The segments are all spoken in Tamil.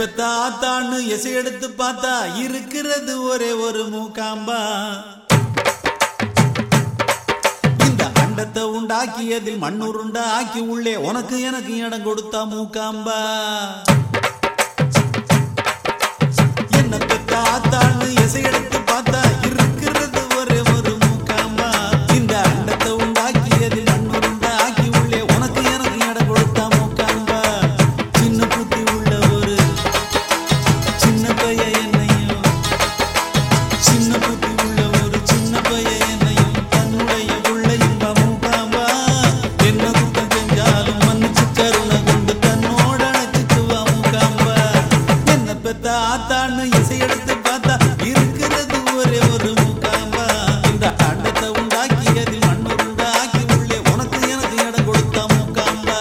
பெத்த ஆத்தான்னு எசை எடுத்து பார்த்தா இருக்கிறது ஒரே ஒரு மூக்காம்பா இந்த அண்டத்தை உண்டாக்கியதில் மண்ணுருண்டா ஆக்கி உள்ளே உனக்கு எனக்கு இடம் கொடுத்தா மூக்காம்பா என்ன பெத்த ஆத்தான்னு எசை எடுத்து பார்த்தா இருக்கிறது ஒரே ஒரு மூக்காம்பா இந்த அண்டத்தை உண்டாக்கியதில் மண்ணுருண்டா ஆக்கி உள்ளே உனக்கு எனக்கு இடம் கொடுத்தா மூக்காம்பா சின்ன புத்தி உள்ள ஒரு சின்ன பைய என்னையும் சின்ன புத்தி உள்ள ஒரு சின்ன பைய என்னையும் தன்னுடைய உள்ள இன்ப மூக்காம்பா என்ன குத்தம் செஞ்சாலும் மன்னிச்சு கருணை கொண்டு தன்னோட அணைச்சுக்குவா மூக்காம்பா என்ன பெத்த ஆத்தான்னு இசை எடுத்து பார்த்தா இருக்கிறது ஒரே ஒரு மூக்காம்பா இந்த அண்டத்தை உண்டாக்கியதில் மண்ணுருண்டா ஆக்கி உள்ளே உனக்கு எனக்கு இடம் கொடுத்தா மூக்காம்பா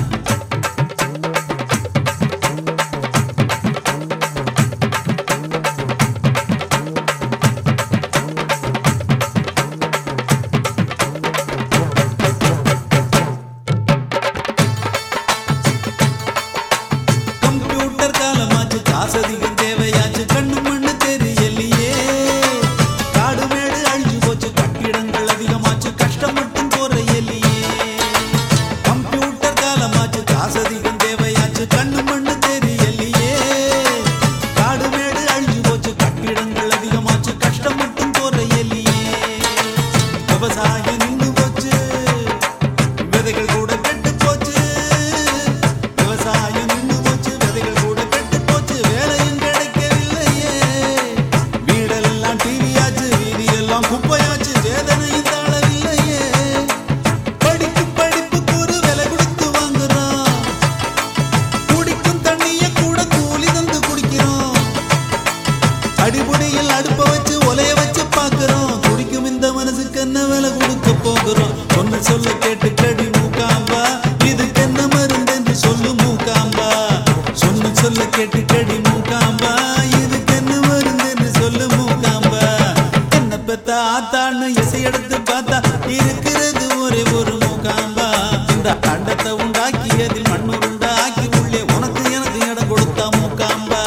கம்ப்யூட்டர் காலமாச்சு காசதிகம் தேவையாச்சு கண்ணு மண்ணு தெரியலையே காடு மேடு அழிஞ்சு போச்சு கட்டிடங்கள் அதிகமாச்சு கஷ்டம் மட்டும் குறையலையே கம்ப்யூட்டர் காலமாச்சு காசதிகம் தேவையாச்சு கண்ணு மண்ணு தெரியலையே காடு மேடு அழிஞ்சு போச்சு கட்டிடங்கள் அதிகமாச்சு கஷ்டம் மட்டும் குறையலையே விவசாயம் நின்று போச்சு விதைகள் கூட கெட்டு போச்சு விவசாயம் நின்று போச்சு விதைகள் கூட கெட்டு போச்சு வேலையும் கிடைக்கவில்லையே வீடெல்லாம் டிவியாச்சு வீதியெல்லாம் குப்பையாச்சு வேதனையும் தாழவில்லையே படிப்பு படிப்புக்கு ஒரு விலை கொடுத்து வாங்குறோம் குடிக்கும் தண்ணிய கூட கூலி தந்து குடிக்கிறோம் அடிபுடியில் அடுப்ப வச்சு ஒலைய வச்சு பாக்குறோம் குடிக்கும் இந்த மனசுக்கு என்ன விலை கொடுக்க போகிறோம் சொன்ன சொல்ல கேட்டு கடி மூக்காம்பா இதுக்கு என்ன மருந்து என்று சொல்லு மூக்காம்பா சொன்ன சொல்ல கேட்டு கடி மூக்காம்பா இதுக்கு என்ன மருந்து என்று சொல்லு மூக்காம்பா என்ன பெத்த ஆத்தான்னு இசை எடுத்து பார்த்தா இருக்கிறது ஒரே ஒரு மூக்காம்பா இந்த அண்டத்தை உண்டாக்கியதில் மண்ணுருண்டா ஆக்கி உள்ளே உனக்கு எனக்கு இடம் கொடுத்தா மூக்காம்பா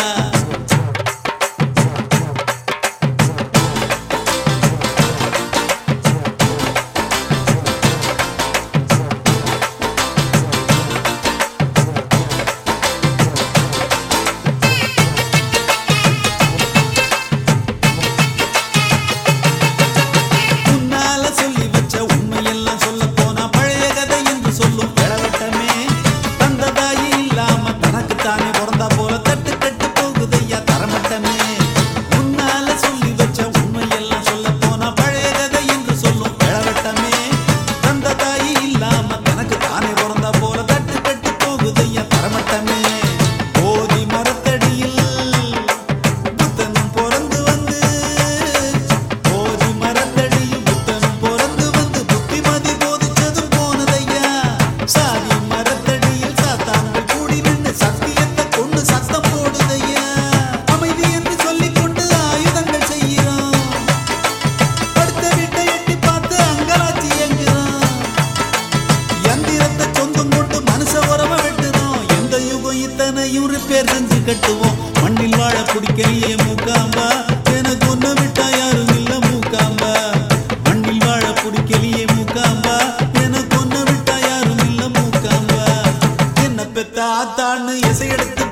முன்னால சொல்லி வச்ச உண்மையெல்லாம் சொல்ல போனா பழைய கதை என்று சொல்லும் இளவட்டமே தந்த தாயி இல்லாம தனக்கு தானே பிறந்தா போல தட்டு கட்டு போகுதையா தரமட்டமே முன்னால சொல்லி வச்ச உண்மையெல்லாம் சொல்ல போனா பழைய கதை என்று சொல்லும் இளவட்டமே தந்த தாயி இல்லாம தனக்கு தானே பிறந்தா போல தட்டு கட்டு போகுதையா தரமட்டமே போதி மரத்தடியில் புத்தனும் பிறந்து வந்து போதி மரத்தடியில் புத்தனும் பிறந்து வந்து புத்திமதி போதிச்சதும் போனதையா சாதி மரத்தடியில் சாத்தான்கள் கூடி நின்று சத்தியத்தை கொண்டு சத்தம் போடுதையா அமைதி என்று சொல்லிக் கொண்டு ஆயுதங்கள் செய்கிறோம் அடுத்த வீட்டை எட்டி பார்த்து அங்கலாச்சி எங்கிறோம் யந்திரத்தை சொந்தம் கொண்டு மனுஷ உறவ வெட்டுறோம் எந்த யுகம் இத்தனையும் ரிப்பேர் செஞ்சு கட்டுவோம் மண்ணில் வாழ பிடிக்கலையே மூக்காம்பா எனக்கு ஒன்ன விட்டா யாரும் இல்ல மூக்காம்பா மண்ணில் வாழ பிடிக்கலையே மூக்காம்பா எனக்கு ஒன்ன விட்டா யாரும் இல்ல மூக்காம்பா என்ன பெத்த ஆத்தான்னு இசை எடுத்து